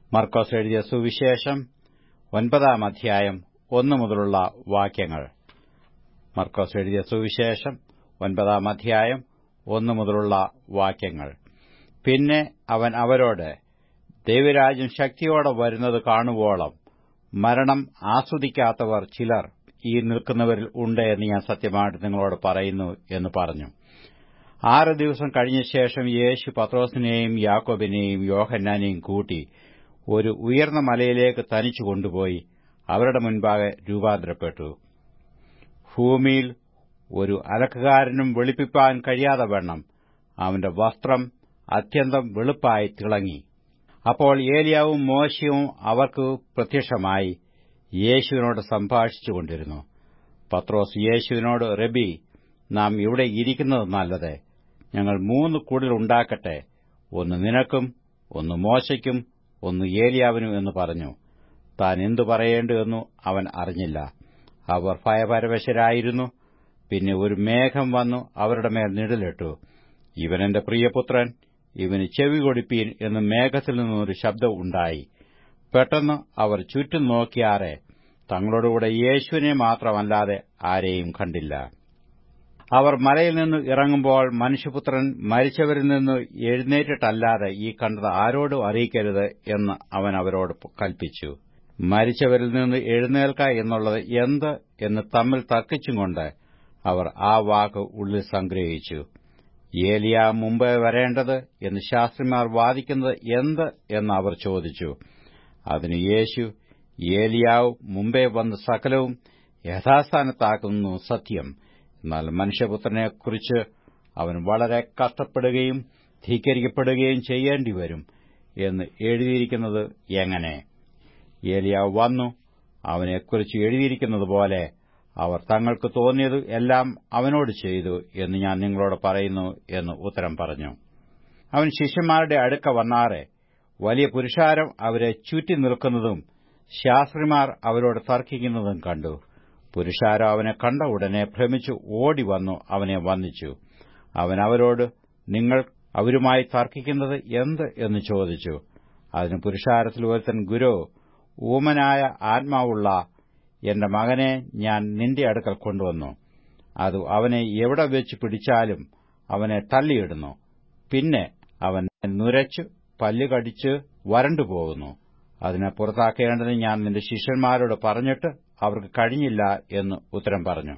മർക്കോസ് എഴുതിയ സുവിശേഷം ഒൻപതാം അധ്യായം ഒന്നു മുതലുള്ള വാക്യങ്ങൾ മർക്കോസ് എഴുതിയ സുവിശേഷം ഒൻപതാം അധ്യായം ഒന്നു മുതലുള്ള വാക്യങ്ങൾ പിന്നെ അവൻ അവരോട് ദൈവരാജ്യം ശക്തിയോടെ വരുന്നത് കാണുവോളം മരണം ആസ്വദിക്കാത്തവർ ചിലർ ഈ നിൽക്കുന്നവരിൽ ഉണ്ട് എന്ന് ഞാൻ സത്യമായിട്ട് നിങ്ങളോട് പറയുന്നു എന്ന് പറഞ്ഞു ആറ് ദിവസം കഴിഞ്ഞ ശേഷം യേശു പത്രോസിനെയും യാക്കോബിനെയും യോഹന്നാനെയും കൂട്ടി ഒരു ഉയർന്ന മലയിലേക്ക് തനിച്ചു കൊണ്ടുപോയി അവരുടെ മുൻപാകെ രൂപാന്തരപ്പെട്ടു ഭൂമിയിൽ ഒരു അലക്കുകാരനും വെളുപ്പിപ്പാൻ കഴിയാതെ വണ്ണം അവന്റെ വസ്ത്രം അത്യന്തം വെളുപ്പായി തിളങ്ങി അപ്പോൾ ഏലിയാവും മോശയും അവർക്ക് പ്രത്യക്ഷമായി യേശുവിനോട് സംഭാഷിച്ചുകൊണ്ടിരുന്നു പത്രോസ് യേശുവിനോട് റബി നാം ഇവിടെ ഇരിക്കുന്നത് നല്ലത് ഞങ്ങൾ മൂന്ന് കുടിലുണ്ടാക്കട്ടെ ഒന്ന് നിനക്കും ഒന്ന് മോശയ്ക്കും ഒന്ന് ഏലിയാവിനും എന്ന് പറഞ്ഞു താൻ എന്തു പറയേണ്ടു എന്നു അവൻ അറിഞ്ഞില്ല അവർ ഭയപരവശരായിരുന്നു പിന്നെ ഒരു മേഘം വന്നു അവരുടെ മേൽ നിഴലിട്ടു ഇവനെന്റെ പ്രിയപുത്രൻ ഇവന് ചെവി കൊടുപ്പീൻ എന്ന് മേഘത്തിൽ നിന്നൊരു ശബ്ദം ഉണ്ടായി പെട്ടെന്ന് അവർ ചുറ്റും നോക്കിയാറെ തങ്ങളോടുകൂടെ യേശുവിനെ മാത്രമല്ലാതെ ആരെയും കണ്ടില്ല അവർ മലയിൽ നിന്ന് ഇറങ്ങുമ്പോൾ മനുഷ്യപുത്രൻ മരിച്ചവരിൽ നിന്ന് എഴുന്നേറ്റിട്ടല്ലാതെ ഈ കണ്ടത് ആരോടും അറിയിക്കരുത് എന്ന് അവൻ അവരോട് കൽപ്പിച്ചു മരിച്ചവരിൽ നിന്ന് എഴുന്നേൽക്ക എന്നുള്ളത് എന്ത് എന്ന് തമ്മിൽ തർക്കിച്ചുകൊണ്ട് അവർ ആ വാക്ക് ഉള്ളിൽ സംഗ്രഹിച്ചു ഏലിയ മുമ്പേ വരേണ്ടത് എന്ന് ശാസ്ത്രിമാർ വാദിക്കുന്നത് എന്ത് എന്ന് അവർ ചോദിച്ചു അതിന് യേശു ഏലിയാവ് മുമ്പേ വന്ന് സകലവും യഥാസ്ഥാനത്താക്കുന്നു സത്യം എന്നാൽ മനുഷ്യപുത്രനെക്കുറിച്ച് അവൻ വളരെ കഷ്ടപ്പെടുകയും ധീകരിക്കപ്പെടുകയും ചെയ്യേണ്ടിവരും എന്ന് എഴുതിയിരിക്കുന്നത് എങ്ങനെ ഏലിയാവ് വന്നു അവനെക്കുറിച്ച് എഴുതിയിരിക്കുന്നതുപോലെ അവർ തങ്ങൾക്ക് തോന്നിയത് എല്ലാം അവനോട് ചെയ്തു എന്ന് ഞാൻ നിങ്ങളോട് പറയുന്നു എന്ന് ഉത്തരം പറഞ്ഞു അവൻ ശിഷ്യന്മാരുടെ അടുക്ക വന്നാറെ വലിയ പുരുഷാരം അവരെ ചുറ്റി നിൽക്കുന്നതും ശാസ്ത്രിമാർ അവരോട് തർക്കിക്കുന്നതും കണ്ടു പുരുഷാരം അവനെ കണ്ട ഉടനെ ഭ്രമിച്ചു ഓടി വന്നു അവനെ വന്ദിച്ചു അവൻ അവരോട് നിങ്ങൾ അവരുമായി തർക്കിക്കുന്നത് എന്ത് എന്ന് ചോദിച്ചു അതിന് പുരുഷാരത്തിൽ ഒരുത്തൻ ഗുരു ഊമനായ ആത്മാവുള്ള എന്റെ മകനെ ഞാൻ നിന്റെ അടുക്കൽ കൊണ്ടുവന്നു അത് അവനെ എവിടെ വെച്ച് പിടിച്ചാലും അവനെ തള്ളിയിടുന്നു പിന്നെ അവൻ നുരച്ചു പല്ലുകടിച്ച് വരണ്ടുപോകുന്നു അതിനെ പുറത്താക്കേണ്ടതിന് ഞാൻ നിന്റെ ശിഷ്യന്മാരോട് പറഞ്ഞിട്ട് അവർക്ക് കഴിഞ്ഞില്ല എന്ന് ഉത്തരം പറഞ്ഞു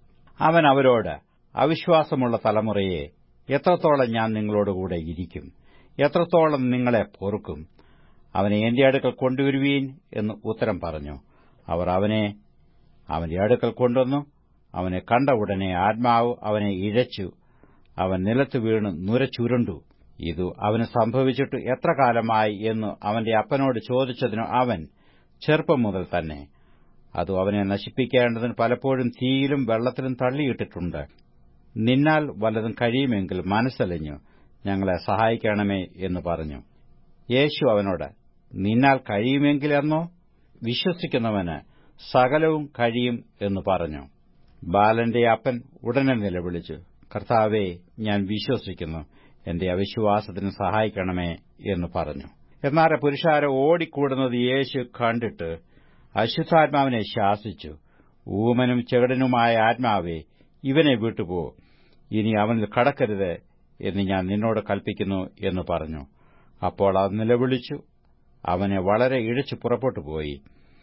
അവൻ അവരോട് അവിശ്വാസമുള്ള തലമുറയെ എത്രത്തോളം ഞാൻ നിങ്ങളോടുകൂടെ ഇരിക്കും എത്രത്തോളം നിങ്ങളെ പൊറുക്കും അവനെ എന്റെ അടുക്കൽ കൊണ്ടുവരുവീൻ എന്ന് ഉത്തരം പറഞ്ഞു അവർ അവനെ അവന്റെ അടുക്കൽ കൊണ്ടുവന്നു അവനെ കണ്ട ഉടനെ ആത്മാവ് അവനെ ഇഴച്ചു അവൻ നിലത്ത് വീണ് നുരച്ചുരുണ്ടു ഇതു അവന് സംഭവിച്ചിട്ട് എത്ര കാലമായി എന്ന് അവന്റെ അപ്പനോട് ചോദിച്ചതിന് അവൻ ചെറുപ്പം മുതൽ തന്നെ അത് അവനെ നശിപ്പിക്കേണ്ടതിന് പലപ്പോഴും തീയിലും വെള്ളത്തിലും തള്ളിയിട്ടിട്ടുണ്ട് നിന്നാൽ വല്ലതും കഴിയുമെങ്കിൽ മനസ്സലിഞ്ഞു ഞങ്ങളെ സഹായിക്കണമേ എന്ന് പറഞ്ഞു യേശു അവനോട് നിന്നാൽ കഴിയുമെങ്കിലെന്നോ വിശ്വസിക്കുന്നവന് സകലവും കഴിയും എന്ന് പറഞ്ഞു ബാലന്റെ അപ്പൻ ഉടനെ നിലവിളിച്ചു കർത്താവേ ഞാൻ വിശ്വസിക്കുന്നു എന്റെ അവിശ്വാസത്തിന് സഹായിക്കണമേ എന്ന് പറഞ്ഞു എന്നാൽ പുരുഷാരെ ഓടിക്കൂടുന്നത് യേശു കണ്ടിട്ട് അശുദ്ധാത്മാവിനെ ശാസിച്ചു ഊമനും ചെകടനുമായ ആത്മാവേ ഇവനെ വിട്ടുപോ ഇനി അവനിൽ കടക്കരുത് എന്ന് ഞാൻ നിന്നോട് കൽപ്പിക്കുന്നു എന്ന് പറഞ്ഞു അപ്പോൾ അത് നിലവിളിച്ചു അവനെ വളരെ ഇഴച്ചു പുറപ്പെട്ടുപോയി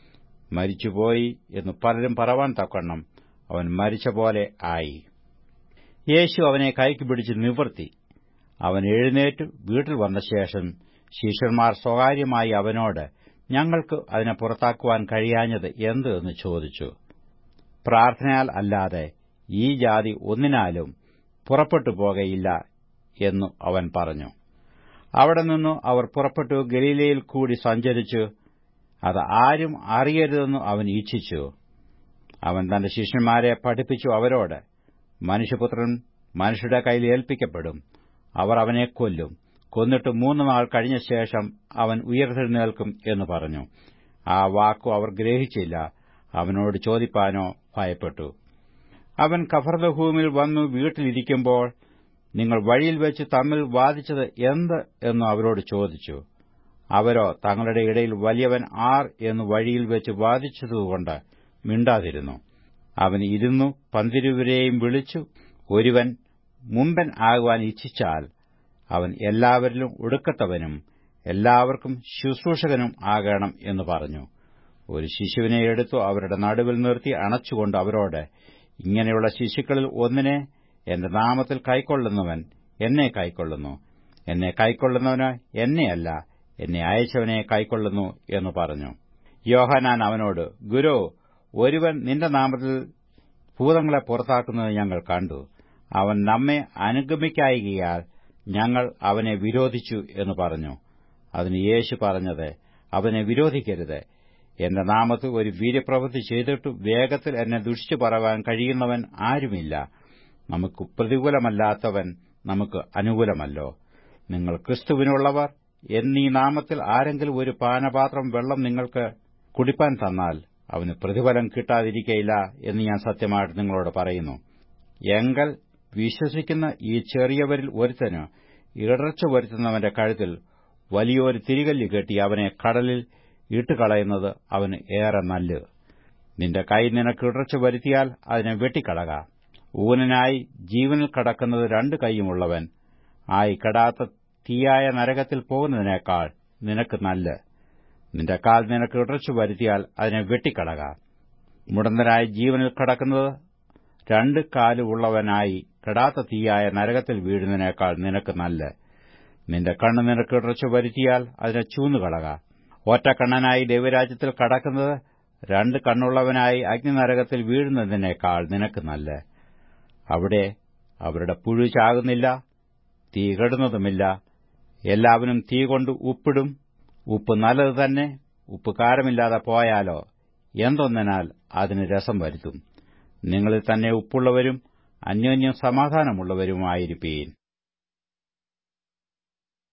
മരിച്ചുപോയി എന്ന് പലരും പറവാൻ തക്കവണ്ണം അവൻ മരിച്ച പോലെ ആയി യേശു അവനെ കൈക്ക് പിടിച്ച് നിവർത്തി അവൻ എഴുന്നേറ്റ് വീട്ടിൽ വന്ന ശേഷം ശിഷ്യന്മാർ സ്വകാര്യമായി അവനോട് ഞങ്ങൾക്ക് അതിനെ പുറത്താക്കുവാൻ കഴിയാഞ്ഞത് എന്ത് എന്ന് ചോദിച്ചു പ്രാർത്ഥനയാൽ അല്ലാതെ ഈ ജാതി ഒന്നിനാലും പുറപ്പെട്ടു പോകയില്ല എന്നു അവൻ പറഞ്ഞു അവിടെ നിന്നു അവർ പുറപ്പെട്ടു ഗലീലയിൽ കൂടി സഞ്ചരിച്ചു അത് ആരും അറിയരുതെന്ന് അവൻ ഇച്ഛിച്ചു അവൻ തന്റെ ശിഷ്യന്മാരെ പഠിപ്പിച്ചു അവരോട് മനുഷ്യപുത്രൻ മനുഷ്യരുടെ കയ്യിൽ ഏൽപ്പിക്കപ്പെടും അവർ അവനെ കൊല്ലും കൊന്നിട്ട് മൂന്ന് നാൾ കഴിഞ്ഞ ശേഷം അവൻ ഉയർത്തെഴുന്നേൽക്കും എന്ന് പറഞ്ഞു ആ വാക്കു അവർ ഗ്രഹിച്ചില്ല അവനോട് ചോദിപ്പാനോ ഭയപ്പെട്ടു അവൻ കഫർദഹൂമിൽ വന്നു വീട്ടിലിരിക്കുമ്പോൾ നിങ്ങൾ വഴിയിൽ വെച്ച് തമ്മിൽ വാദിച്ചത് എന്ത് എന്ന് അവരോട് ചോദിച്ചു അവരോ തങ്ങളുടെ ഇടയിൽ വലിയവൻ ആർ എന്ന് വഴിയിൽ വെച്ച് വാദിച്ചതുകൊണ്ട് മിണ്ടാതിരുന്നു അവൻ ഇരുന്നു പന്തിരുവരെയും വിളിച്ചു ഒരുവൻ മുമ്പൻ ആകുവാൻ ഇച്ഛിച്ചാൽ അവൻ എല്ലാവരിലും ഒടുക്കത്തവനും എല്ലാവർക്കും ശുശ്രൂഷകനും ആകണം എന്ന് പറഞ്ഞു ഒരു ശിശുവിനെ എടുത്തു അവരുടെ നടുവിൽ നിർത്തി അണച്ചുകൊണ്ട് അവരോട് ഇങ്ങനെയുള്ള ശിശുക്കളിൽ ഒന്നിനെ എന്റെ നാമത്തിൽ കൈക്കൊള്ളുന്നവൻ എന്നെ കൈക്കൊള്ളുന്നു എന്നെ കൈക്കൊള്ളുന്നവന് എന്നെയല്ല എന്നെ അയച്ചവനെ കൈക്കൊള്ളുന്നു എന്ന് പറഞ്ഞു യോഹനാൻ അവനോട് ഗുരു ഒരുവൻ നിന്റെ നാമത്തിൽ ഭൂതങ്ങളെ പുറത്താക്കുന്നത് ഞങ്ങൾ കണ്ടു അവൻ നമ്മെ അനുഗമിക്കായികയാൽ ഞങ്ങൾ അവനെ വിരോധിച്ചു എന്ന് പറഞ്ഞു അതിന് യേശു പറഞ്ഞത് അവനെ വിരോധിക്കരുത് എന്റെ നാമത്തിൽ ഒരു വീര്യപ്രവൃത്തി ചെയ്തിട്ട് വേഗത്തിൽ എന്നെ ദുഷിച്ചു പറവാൻ കഴിയുന്നവൻ ആരുമില്ല നമുക്ക് പ്രതികൂലമല്ലാത്തവൻ നമുക്ക് അനുകൂലമല്ലോ നിങ്ങൾ ക്രിസ്തുവിനുള്ളവർ എന്നീ നാമത്തിൽ ആരെങ്കിലും ഒരു പാനപാത്രം വെള്ളം നിങ്ങൾക്ക് കുടിപ്പാൻ തന്നാൽ അവന് പ്രതിഫലം കിട്ടാതിരിക്കയില്ല എന്ന് ഞാൻ സത്യമായിട്ട് നിങ്ങളോട് പറയുന്നു എങ്കൽ വിശ്വസിക്കുന്ന ഈ ചെറിയവരിൽ ഒരുത്തന് ഇടർച്ച വരുത്തുന്നവന്റെ കഴുത്തിൽ വലിയൊരു തിരികല്ല് കെട്ടി അവനെ കടലിൽ ഇട്ടുകളയുന്നത് അവന് ഏറെ നല്ലത് നിന്റെ കൈ നിനക്ക് ഇടർച്ച വരുത്തിയാൽ അതിനെ വെട്ടിക്കളക ഊനനായി ജീവനിൽ കടക്കുന്നത് രണ്ട് കൈയുമുള്ളവൻ ആയി കെടാത്ത തീയായ നരകത്തിൽ പോകുന്നതിനേക്കാൾ നിനക്ക് നല്ല നിന്റെ കാൽ നിനക്ക് ഇടർച്ച വരുത്തിയാൽ അതിനെ വെട്ടിക്കളക മുടന്തനായി ജീവനിൽ കടക്കുന്നത് രണ്ട് കാലുള്ളവനായി കെടാത്ത തീയായ നരകത്തിൽ വീഴുന്നതിനേക്കാൾ നിനക്ക് നല്ല നിന്റെ കണ്ണ് നിനക്ക് ഇടർച്ച വരുത്തിയാൽ അതിനെ ചൂന്നുകളക ഒറ്റക്കണ്ണനായി ദൈവരാജ്യത്തിൽ കടക്കുന്നത് രണ്ട് കണ്ണുള്ളവനായി അഗ്നിനരകത്തിൽ വീഴുന്നതിനേക്കാൾ നിനക്ക് നല്ല അവിടെ അവരുടെ പുഴു ചാകുന്നില്ല തീ കെടുന്നതുമില്ല എല്ലാവരും തീ കൊണ്ട് ഉപ്പിടും ഉപ്പ് നല്ലത് തന്നെ ഉപ്പ് കാരമില്ലാതെ പോയാലോ എന്തൊന്നനാൽ അതിന് രസം വരുത്തും നിങ്ങളിൽ തന്നെ ഉപ്പുള്ളവരും അന്യോന്യം സമാധാനമുള്ളവരുമായിരിപ്പീൻ